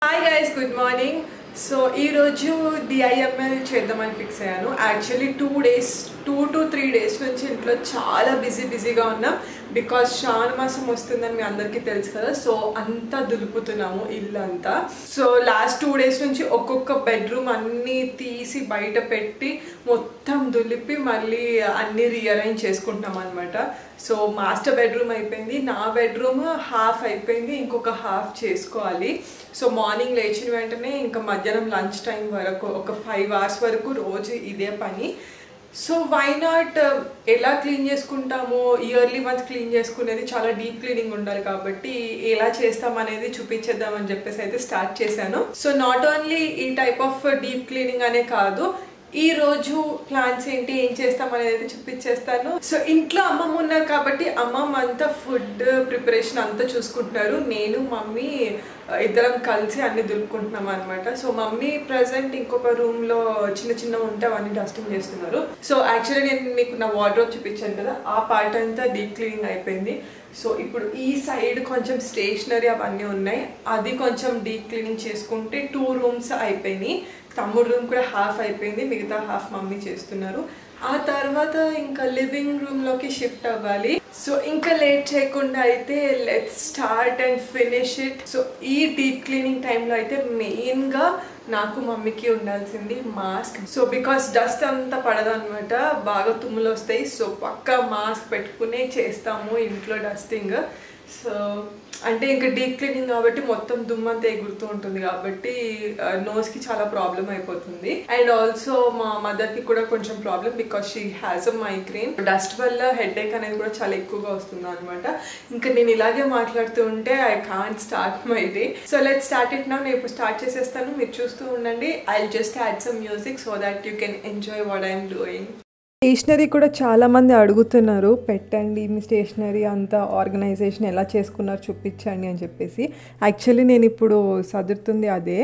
Hi guys good morning so ఈరోజు DIML చేద్దామని fix అయ్యాను actually two days two to three days నుంచి ఇంట్లో చాలా బిజీ బిజీగా ఉన్నాం బికాస్ శ్రావణ మాసం వస్తుందని మీ అందరికీ తెలుసు కదా సో అంతా దులుపుతున్నాము ఇల్లు అంతా సో లాస్ట్ టూ డేస్ నుంచి ఒక్కొక్క బెడ్రూమ్ అన్నీ తీసి బయట పెట్టి మొత్తం దులిపి మళ్ళీ అన్నీ రీఅరేంజ్ చేసుకుంటాం అనమాట సో మాస్టర్ బెడ్రూమ్ అయిపోయింది నా బెడ్రూమ్ హాఫ్ అయిపోయింది ఇంకొక హాఫ్ చేసుకోవాలి సో మార్నింగ్ లేచిన వెంటనే ఇంకా మధ్యాహ్నం లంచ్ టైం వరకు ఒక ఫైవ్ అవర్స్ వరకు రోజు ఇదే పని సో వై నాట్ ఎలా క్లీన్ చేసుకుంటామో ఇయర్లీ వన్స్ క్లీన్ చేసుకునేది చాలా డీప్ క్లీనింగ్ ఉండాలి కాబట్టి ఎలా చేస్తాం అనేది చూపించేద్దామని చెప్పేసి అయితే స్టార్ట్ చేశాను సో నాట్ ఓన్లీ ఈ టైప్ ఆఫ్ డీప్ క్లీనింగ్ అనే కాదు ఈ రోజు ప్లాన్స్ ఏంటి ఏం చేస్తాం అనేది అయితే చూపించేస్తాను సో ఇంట్లో అమ్మమ్మ ఉన్నారు కాబట్టి అమ్మమ్మ అంతా ఫుడ్ ప్రిపరేషన్ అంతా చూసుకుంటున్నారు నేను మమ్మీ ఇద్దరం కలిసి అన్ని దులుపుకుంటున్నాం అనమాట సో మమ్మీ ప్రజెంట్ ఇంకొక రూమ్ లో చిన్న చిన్న ఉంటే అవన్నీ డస్టింగ్ చేస్తున్నారు సో యాక్చువల్లీ నేను మీకు నా వార్డ్రోబ్ చూపించాను కదా ఆ పార్ట్ అంతా డీప్ క్లీనింగ్ అయిపోయింది సో ఇప్పుడు ఈ సైడ్ కొంచెం స్టేషనరీ అవన్నీ ఉన్నాయి అది కొంచెం డీప్ క్లీనింగ్ చేసుకుంటే టూ రూమ్స్ అయిపోయినాయి తమ్ముడు రూమ్ కూడా హాఫ్ అయిపోయింది మిగతా హాఫ్ మమ్మీ చేస్తున్నారు ఆ తర్వాత ఇంకా లివింగ్ రూమ్ లోకి షిఫ్ట్ అవ్వాలి సో ఇంకా లేట్ చేయకుండా అయితే let start and finish it so ఈ డీప్ క్లీనింగ్ టైంలో అయితే మెయిన్గా నాకు మమ్మీకి ఉండాల్సింది మాస్క్ సో బికాస్ డస్ట్ అంతా పడదు అనమాట బాగా తుమ్ములు వస్తాయి సో పక్క మాస్క్ పెట్టుకునే చేస్తాము ఇంట్లో డస్టింగ్ సో అంటే ఇంకా డీప్ క్లీనింగ్ కాబట్టి మొత్తం దుమ్మంతా ఎగురుతూ ఉంటుంది కాబట్టి నోస్ కి చాలా ప్రాబ్లం అయిపోతుంది అండ్ ఆల్సో మా మదర్ కి కూడా కొంచెం problem because she has a migraine dust వల్ల హెడ్ ఏక్ అనేది కూడా చాలా ఎక్కువగా వస్తుంది అనమాట ఇంకా నేను ఇలాగే మాట్లాడుతూ ఉంటే I can't start my day so let start it నా నేను ఇప్పుడు స్టార్ట్ చేసేస్తాను మీరు చూస్తూ ఉండండి I just add some music so that you can enjoy what I'm doing stationery కూడా చాలామంది అడుగుతున్నారు పెట్టండి మీ స్టేషనరీ అంతా ఆర్గనైజేషన్ ఎలా చేసుకున్నారు చూపించండి అని చెప్పేసి యాక్చువల్లీ నేను ఇప్పుడు చదువుతుంది అదే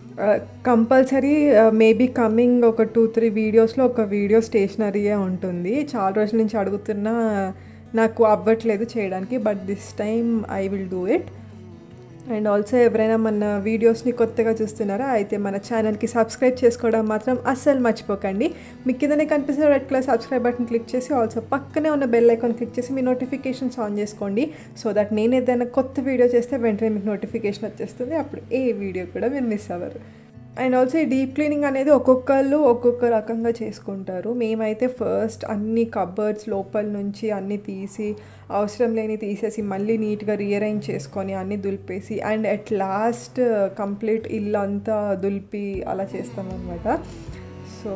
కంపల్సరీ మేబీ కమింగ్ ఒక టూ త్రీ వీడియోస్లో ఒక వీడియో స్టేషనరీయే ఉంటుంది చాలా రోజుల నుంచి అడుగుతున్నా నాకు అవ్వట్లేదు చేయడానికి but this time I will do it and also ఎవరైనా మన వీడియోస్ని కొత్తగా చూస్తున్నారా అయితే మన ఛానల్కి సబ్స్క్రైబ్ చేసుకోవడం మాత్రం అస్సలు మర్చిపోకండి మీ కిందనే కనిపిస్తున్న red colour subscribe button click చేసి ఆల్సో పక్కనే ఉన్న బెల్ ఐకాన్ క్లిక్ చేసి మీ నోటిఫికేషన్స్ ఆన్ చేసుకోండి సో దట్ నేను ఏదైనా కొత్త వీడియో చేస్తే వెంటనే మీకు నోటిఫికేషన్ వచ్చేస్తుంది అప్పుడు ఏ వీడియో కూడా మీరు మిస్ అవ్వరు అండ్ ఆల్సో ఈ డీప్ క్లీనింగ్ అనేది ఒక్కొక్కళ్ళు ఒక్కొక్క రకంగా చేసుకుంటారు మేమైతే ఫస్ట్ అన్ని కబర్డ్స్ లోపల నుంచి అన్నీ తీసి అవసరం లేని తీసేసి మళ్ళీ నీట్గా రీఅరేంజ్ చేసుకొని అన్నీ దులిపేసి అండ్ అట్ లాస్ట్ కంప్లీట్ ఇల్లు అంతా దులిపి అలా చేస్తామన్నమాట సో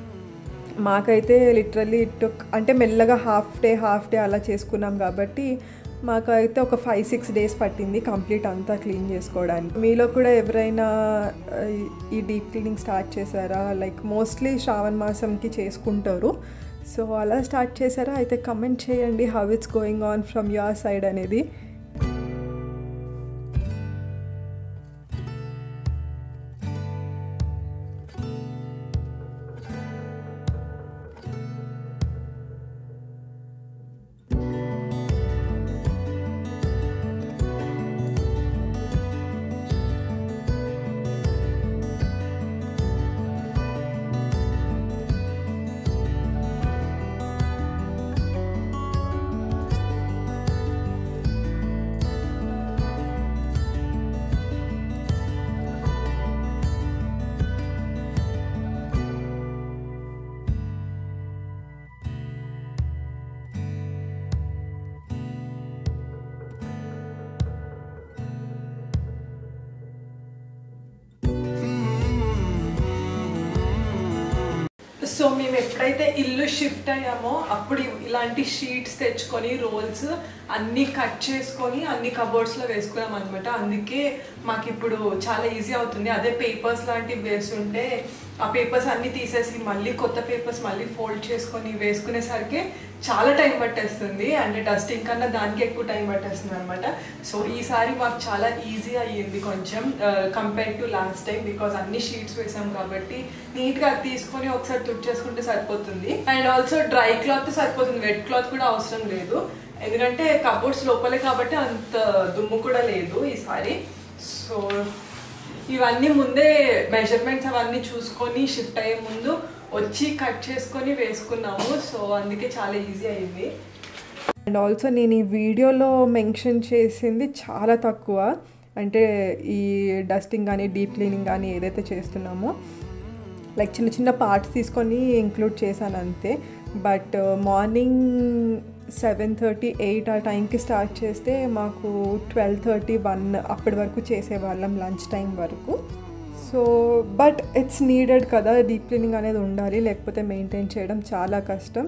మాకైతే లిటరల్లీ ఇట్ అంటే మెల్లగా హాఫ్ డే హాఫ్ డే అలా చేసుకున్నాం కాబట్టి మాకైతే ఒక ఫైవ్ సిక్స్ డేస్ పట్టింది కంప్లీట్ అంతా క్లీన్ చేసుకోవడానికి మీలో కూడా ఎవరైనా ఈ డీప్ క్లీనింగ్ స్టార్ట్ చేశారా లైక్ మోస్ట్లీ శ్రావణ మాసంకి చేసుకుంటారు సో అలా స్టార్ట్ చేశారా అయితే కమెంట్ చేయండి how it's going on from your side అనేది సో మేము ఎప్పుడైతే ఇల్లు షిఫ్ట్ అయ్యామో అప్పుడు ఇలాంటి షీట్స్ తెచ్చుకొని రోల్స్ అన్నీ కట్ చేసుకొని అన్ని కబోర్డ్స్లో వేసుకున్నాం అనమాట అందుకే మాకు ఇప్పుడు చాలా ఈజీ అవుతుంది అదే పేపర్స్ లాంటివి వేస్తుంటే ఆ పేపర్స్ అన్నీ తీసేసి మళ్ళీ కొత్త పేపర్స్ మళ్ళీ ఫోల్డ్ చేసుకొని వేసుకునేసరికి చాలా టైం పట్టేస్తుంది అండ్ డస్టింగ్ కన్నా దానికి ఎక్కువ టైం పట్టేస్తుంది అనమాట సో ఈసారి మాకు చాలా ఈజీ అయ్యింది కొంచెం compare to last time because అన్ని షీట్స్ వేసాం కాబట్టి నీట్గా తీసుకొని ఒకసారి తుడిచేసుకుంటే సరిపోతుంది అండ్ ఆల్సో డ్రై క్లాత్ సరిపోతుంది వెట్ క్లాత్ కూడా అవసరం లేదు ఎందుకంటే కబోర్డ్స్ లోపలే కాబట్టి అంత దుమ్ము కూడా లేదు ఈసారి సో ఇవన్నీ ముందే మెజర్మెంట్స్ అవన్నీ చూసుకొని షిఫ్ట్ అయ్యే ముందు వచ్చి కట్ చేసుకొని వేసుకున్నాము సో అందుకే చాలా ఈజీ అయింది అండ్ ఆల్సో నేను ఈ వీడియోలో మెన్షన్ చేసింది చాలా తక్కువ అంటే ఈ డస్టింగ్ కానీ డీప్ క్లీనింగ్ కానీ ఏదైతే చేస్తున్నామో లైక్ చిన్న చిన్న పార్ట్స్ తీసుకొని ఇంక్లూడ్ చేశాను అంతే but morning seven thirty eight ఆ టైంకి స్టార్ట్ చేస్తే మాకు ట్వెల్వ్ థర్టీ వన్ అప్పటి వరకు చేసేవాళ్ళం లంచ్ టైం వరకు సో బట్ ఇట్స్ నీడెడ్ కదా డీప్ క్లీనింగ్ అనేది ఉండాలి లేకపోతే మెయింటైన్ చేయడం చాలా కష్టం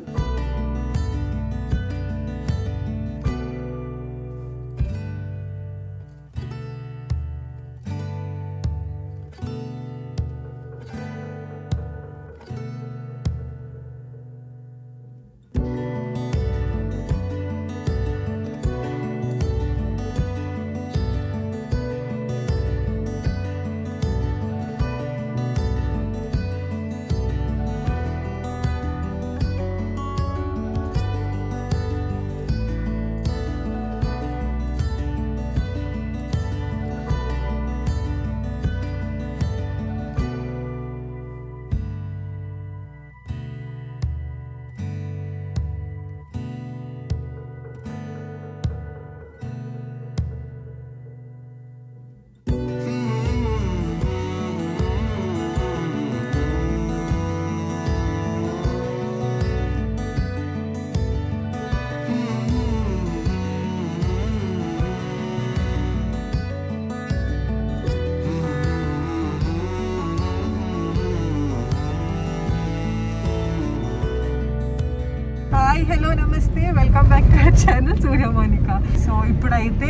hi hello namaste welcome back to our channel Surya Monika so ఇప్పుడైతే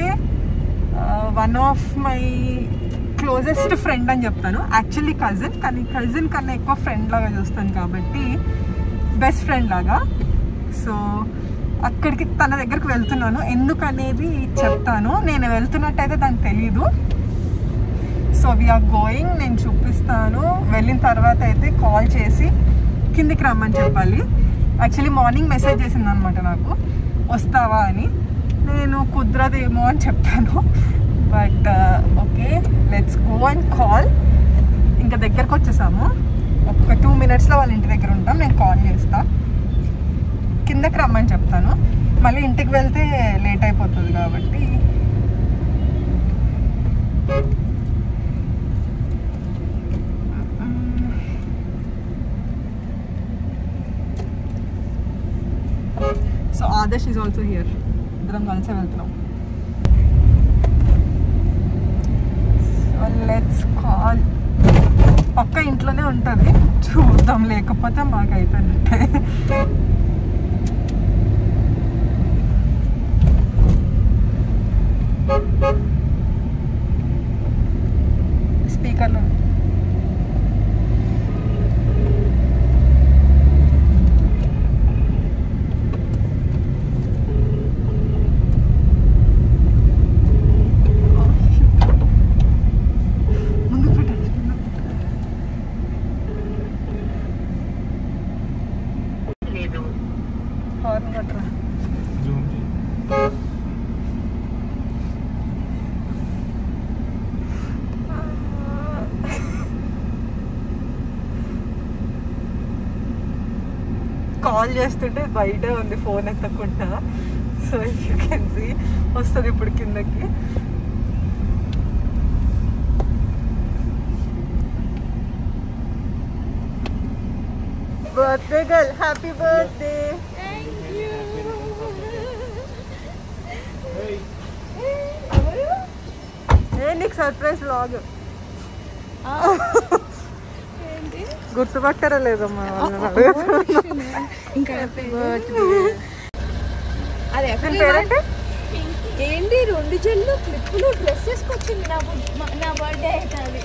one of my closest friend అని చెప్తాను యాక్చువల్లీ కజిన్ కానీ కజిన్ కన్నా ఎక్కువ ఫ్రెండ్ లాగా చూస్తాను కాబట్టి బెస్ట్ ఫ్రెండ్ లాగా సో అక్కడికి తన దగ్గరికి వెళ్తున్నాను ఎందుకనేది చెప్తాను నేను వెళ్తున్నట్టయితే దానికి తెలీదు సో వీఆర్ గోయింగ్ నేను చూపిస్తాను వెళ్ళిన తర్వాత అయితే కాల్ చేసి కిందికి రమ్మని చెప్పాలి యాక్చువల్లీ మార్నింగ్ మెసేజ్ చేసింది అనమాట నాకు వస్తావా అని నేను కుదరదేమో అని చెప్పాను but okay let's go and call ఇంకా దగ్గరకు వచ్చేసాము ఒక టూ మినిట్స్లో వాళ్ళ ఇంటి దగ్గర ఉంటాం నేను కాల్ చేస్తా కిందకి రమ్మని చెప్తాను మళ్ళీ ఇంటికి వెళ్తే లేట్ అయిపోతుంది కాబట్టి so Adarsh is also here ఇద్దరం కలిసే వెళ్తున్నాం లెట్స్ కాల్ పక్క ఇంట్లోనే ఉంటుంది చూద్దాం లేకపోతే మాకు అయిపోయినట్టే స్పీకర్లో ముందు పెట్టండి హార్న్ కొట్టరా కాల్ చేస్తుంటే బయట ఉంది ఫోన్ ఎత్తకుండా సో యూ కెన్ సీ వస్తుంది ఇప్పుడు కిందకి బర్త్డే గర్ల్ హ్యాపీ బర్త్డే ఏ నీకు సర్ప్రైజ్ వ్లాగ్ గుర్తుపట్టారా లేదమ్మా వాళ్ళని అడుగుతున్నా. అది దీని పేరేంటి ఏంటి రెండు జల్లు క్లిప్పులు డ్రెస్ వేసుకొచ్చింది నా బు- నా బర్త్డే అవుతుంది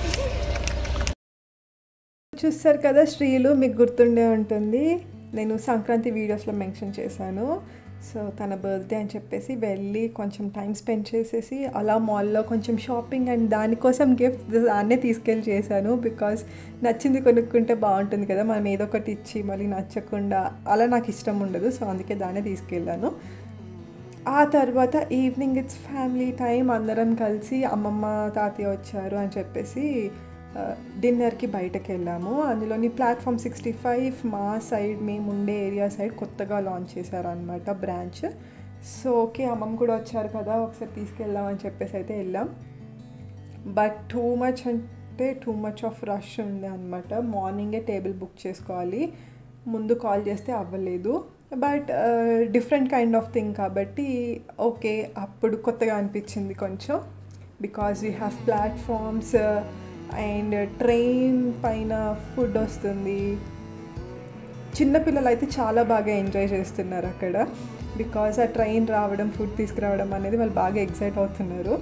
చూస్తారు కదా శ్రీలు మీకు గుర్తుండే ఉంటుంది నేను సంక్రాంతి వీడియోస్లో మెన్షన్ చేశాను సో తన బర్త్డే అని చెప్పేసి వెళ్ళి కొంచెం టైం స్పెండ్ చేసేసి అలా మాల్లో కొంచెం షాపింగ్ అండ్ దానికోసం గిఫ్ట్ దాన్నే తీసుకెళ్ళి చేశాను బికాస్ నచ్చింది కొనుక్కుంటే బాగుంటుంది కదా మనం ఏదో ఒకటి ఇచ్చి మళ్ళీ నచ్చకుండా అలా నాకు ఇష్టం ఉండదు సో అందుకే దాన్నే తీసుకెళ్ళాను ఆ తర్వాత ఈవినింగ్ ఇట్స్ ఫ్యామిలీ టైం అందరం కలిసి అమ్మమ్మ తాతయ్య వచ్చారు అని చెప్పేసి ఆ, డిన్నర్కి బయటకు వెళ్ళాము అందులోని ప్లాట్ఫామ్ సిక్స్టీ ఫైవ్ మా సైడ్ మేము ఉండే ఏరియా సైడ్ కొత్తగా లాంచ్ చేశారనమాట బ్రాంచ్ సో ఓకే అమ్మమ్మ కూడా వచ్చారు కదా ఒకసారి తీసుకెళ్దాం అని చెప్పేసి అయితే వెళ్ళాం బట్ టూ మచ్ అంటే టూ మచ్ ఆఫ్ రష్ ఉంది అనమాట మార్నింగే టేబుల్ బుక్ చేసుకోవాలి ముందు కాల్ చేస్తే అవ్వలేదు but different kind of thing కాబట్టి ఓకే అప్పుడు కొత్తగా అనిపించింది కొంచెం because we have platforms and train పైన ఫుడ్ వస్తుంది చిన్నపిల్లలు అయితే చాలా బాగా ఎంజాయ్ చేస్తున్నారు అక్కడ బికాజ్ ఆ ట్రైన్ రావడం ఫుడ్ తీసుకురావడం అనేది వాళ్ళు బాగా ఎగ్జైట్ అవుతున్నారు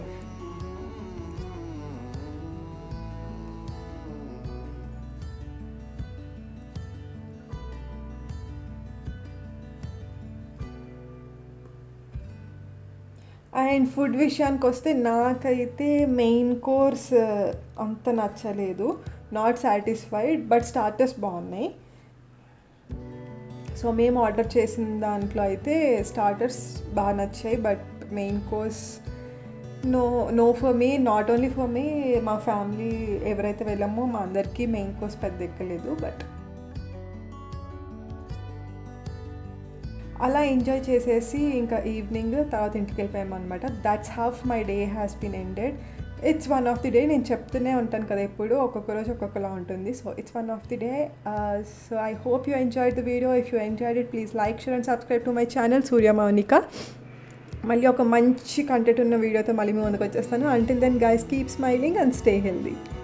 అండ్ ఫుడ్ విషయానికి వస్తే నాకైతే మెయిన్ కోర్స్ అంత నచ్చలేదు నాట్ సాటిస్ఫైడ్ బట్ స్టార్టర్స్ బాగున్నాయి సో మేము ఆర్డర్ చేసిన దాంట్లో అయితే స్టార్టర్స్ బాగా నచ్చాయి but main course no no for me not only for me మా ఫ్యామిలీ ఎవరైతే వెళ్ళామో మా అందరికీ మెయిన్ కోర్స్ పెద్ద ఎక్కలేదు బట్ అలా ఎంజాయ్ చేసేసి ఇంకా ఈవినింగ్ తర్వాత ఇంటికి వెళ్ళిపోయాం అనమాట that's half my day has been ended it's one of the day నేను చెప్తూనే ఉంటాను కదా ఎప్పుడు ఒక్కొక్క రోజు ఒక్కొక్కలా ఉంటుంది so it's one of the day so I hope you enjoy the video if you enjoyed it please like share and subscribe to my channel Surya Mounika మళ్ళీ ఒక మంచి కంటెంట్ ఉన్న వీడియోతో మళ్ళీ మీ ముందుకు వచ్చేస్తాను until then guys keep smiling and stay healthy